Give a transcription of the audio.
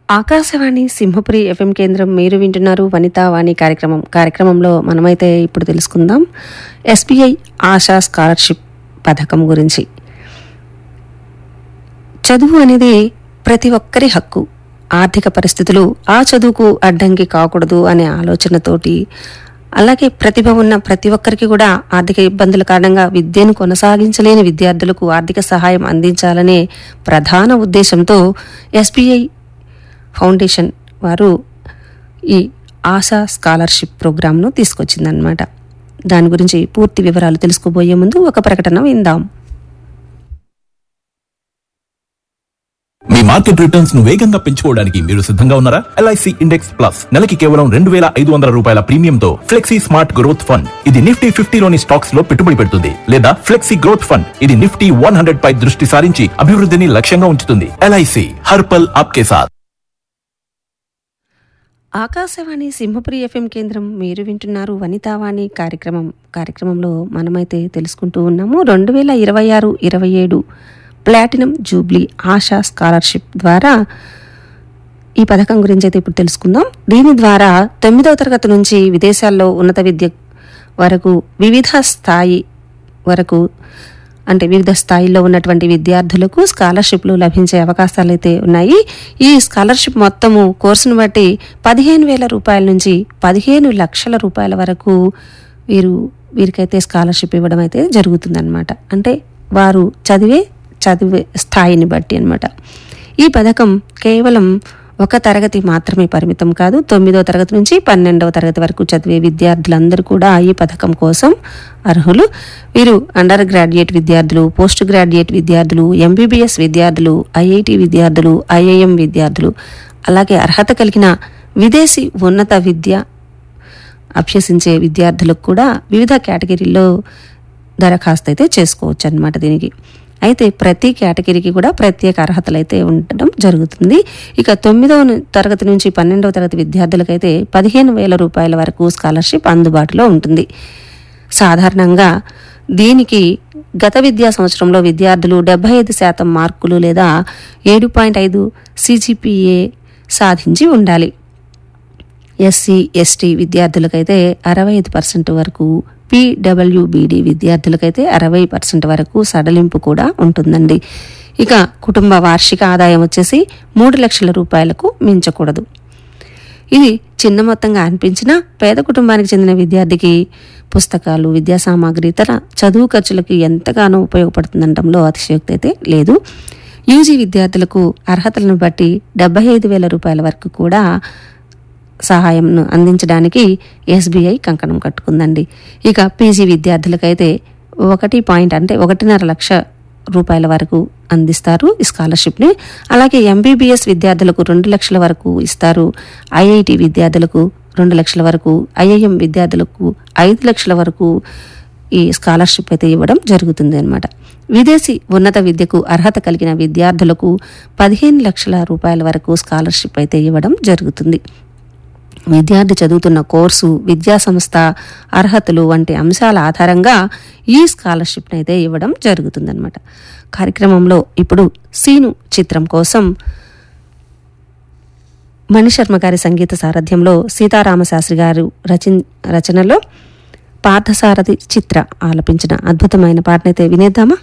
Akashvani Simhapuri FM కేంద్రం మీరు వింటున్నారు వనితా వాణి కార్యక్రమం కార్యక్రమంలో మనమైతే ఇప్పుడు తెలుసుకుందాం ఎస్బీఐ ఆశా స్కాలర్షిప్ పథకం గురించి చదువు అనేది ప్రతి ఒక్కరి హక్కు ఆర్థిక పరిస్థితులు ఆ చదువుకు అడ్డంకి కాకూడదు అనే ఆలోచనతోటి అలాగే ప్రతిభ ఉన్న ప్రతి ఒక్కరికి కూడా ఆర్థిక ఇబ్బందుల కారణంగా విద్యను కొనసాగించలేని విద్యార్థులకు ఆర్థిక సహాయం అందించాలనే ప్రధాన ఉద్దేశంతో ఎస్బీఐ ఫౌండేషన్ వారు ఈ ఆశా స్కాలర్షిప్ ప్రోగ్రాంను తీసుకొచ్చిందనమాట దాని గురించి పూర్తి వివరాలు తెలుసుకోబోయే ముందు ఒక ప్రకటన విందాం మీ మార్కెట్ రిటర్న్స్ ను వేగంగా పెంచుకోవడానికి మీరు సిద్ధంగా ఉన్నారా ఎల్ఐసి ఇండెక్స్ ప్లస్ నెలకి కేవలం రెండు వేల ఐదు వందల రూపాయల ప్రీమియంతో ఫ్లెక్సీ స్మార్ట్ గ్రోత్ ఫండ్ ఇది నిఫ్టీ ఫిఫ్టీలోని స్టాక్స్ లో పెట్టుబడి పెడుతుంది లేదా ఫ్లెక్సీ గ్రోత్ ఫండ్ ఇది నిఫ్టీ వన్ హండ్రెడ్ పై దృష్టి సారించి అభివృద్ధిని లక్ష్యంగా ఉంచుతుంది ఎల్ఐసి హర్పల్ ఆప్కే సాత్ ఆకాశవాణి సింహపురి ఎఫ్ఎం కేంద్రం మీరు వింటున్నారు వనితావాణి కార్యక్రమం కార్యక్రమంలో మనమైతే తెలుసుకుంటూ ఉన్నాము రెండు వేల ఇరవై ఆరు ఇరవై ఏడు ప్లాటినం జూబ్లీ ఆశా స్కాలర్షిప్ ద్వారా ఈ పథకం గురించి అయితే ఇప్పుడు తెలుసుకుందాం దీని ద్వారా తొమ్మిదవ తరగతి నుంచి విదేశాల్లో ఉన్నత విద్య వరకు వివిధ స్థాయి వరకు అంటే వివిధ స్థాయిల్లో ఉన్నటువంటి విద్యార్థులకు స్కాలర్షిప్లు లభించే అవకాశాలు అయితే ఉన్నాయి ఈ స్కాలర్షిప్ మొత్తము కోర్సును బట్టి పదిహేను వేల రూపాయల నుంచి పదిహేను లక్షల రూపాయల వరకు వీరు వీరికైతే స్కాలర్షిప్ ఇవ్వడం అయితే జరుగుతుందన్నమాట అంటే వారు చదివే చదివే స్థాయిని బట్టి అన్నమాట ఈ పథకం కేవలం ఒక తరగతి మాత్రమే పరిమితం కాదు తొమ్మిదో తరగతి నుంచి పన్నెండవ తరగతి వరకు చదివే విద్యార్థులందరూ కూడా ఈ పథకం కోసం అర్హులు వీరు అండర్ గ్రాడ్యుయేట్ విద్యార్థులు పోస్ట్ గ్రాడ్యుయేట్ విద్యార్థులు ఎంబీబీఎస్ విద్యార్థులు ఐఐటి విద్యార్థులు ఐఐఎం విద్యార్థులు అలాగే అర్హత కలిగిన విదేశీ ఉన్నత విద్య అభ్యసించే విద్యార్థులకు కూడా వివిధ కేటగిరీల్లో దరఖాస్తు అయితే చేసుకోవచ్చు అనమాట దీనికి అయితే ప్రతి కేటగిరీకి కూడా ప్రత్యేక అర్హతలు అయితే ఉండడం జరుగుతుంది ఇక తొమ్మిదవ ను- తరగతి నుంచి పన్నెండవ తరగతి విద్యార్థులకైతే పదిహేను వేల రూపాయల వరకు స్కాలర్షిప్ అందుబాటులో ఉంటుంది సాధారణంగా దీనికి గత విద్యా సంవత్సరంలో విద్యార్థులు డెబ్బై ఐదు శాతం మార్కులు లేదా ఏడు పాయింట్ ఐదు సిజిపిఏ సాధించి ఉండాలి ఎస్సీ ఎస్టీ విద్యార్థులకైతే అరవై ఐదు పర్సెంట్ వరకు పీడబ్ల్యూబీడి విద్యార్థులకైతే అరవై పర్సెంట్ వరకు సడలింపు కూడా ఉంటుందండి ఇక కుటుంబ వార్షిక ఆదాయం వచ్చేసి మూడు లక్షల రూపాయలకు మించకూడదు ఇది చిన్న మొత్తంగా అనిపించినా పేద కుటుంబానికి చెందిన విద్యార్థికి పుస్తకాలు విద్యా సామాగ్రి ఇతర చదువు ఖర్చులకి ఎంతగానో ఉపయోగపడుతుందనడంలో అతిశయోక్తి అయితే లేదు యూజీ విద్యార్థులకు అర్హతలను బట్టి డెబ్బై ఐదు వేల రూపాయల వరకు కూడా సహాయంను అందించడానికి ఎస్బీఐ కంకణం కట్టుకుందండి ఇక పీజీ విద్యార్థులకైతే ఒకటి పాయింట్ అంటే ఒకటిన్నర లక్ష రూపాయల వరకు అందిస్తారు ఈ స్కాలర్షిప్ని అలాగే ఎంబీబీఎస్ విద్యార్థులకు రెండు లక్షల వరకు ఇస్తారు ఐఐటి విద్యార్థులకు రెండు లక్షల వరకు ఐఐఎం విద్యార్థులకు ఐదు లక్షల వరకు ఈ స్కాలర్షిప్ అయితే ఇవ్వడం జరుగుతుంది అనమాట విదేశీ ఉన్నత విద్యకు అర్హత కలిగిన విద్యార్థులకు పదిహేను లక్షల రూపాయల వరకు స్కాలర్షిప్ అయితే ఇవ్వడం జరుగుతుంది విద్యార్థి చదువుతున్న కోర్సు విద్యా సంస్థ అర్హతలు వంటి అంశాల ఆధారంగా ఈ స్కాలర్షిప్ అయితే ఇవ్వడం జరుగుతుందన్నమాట కార్యక్రమంలో ఇప్పుడు సీను చిత్రం కోసం మణిశర్మ గారి సంగీత సారథ్యంలో సీతారామశాస్త్రి గారు రచన రచనలో పార్థసారథి చిత్ర ఆలపించిన అద్భుతమైన పాటనైతే వినేద్దామా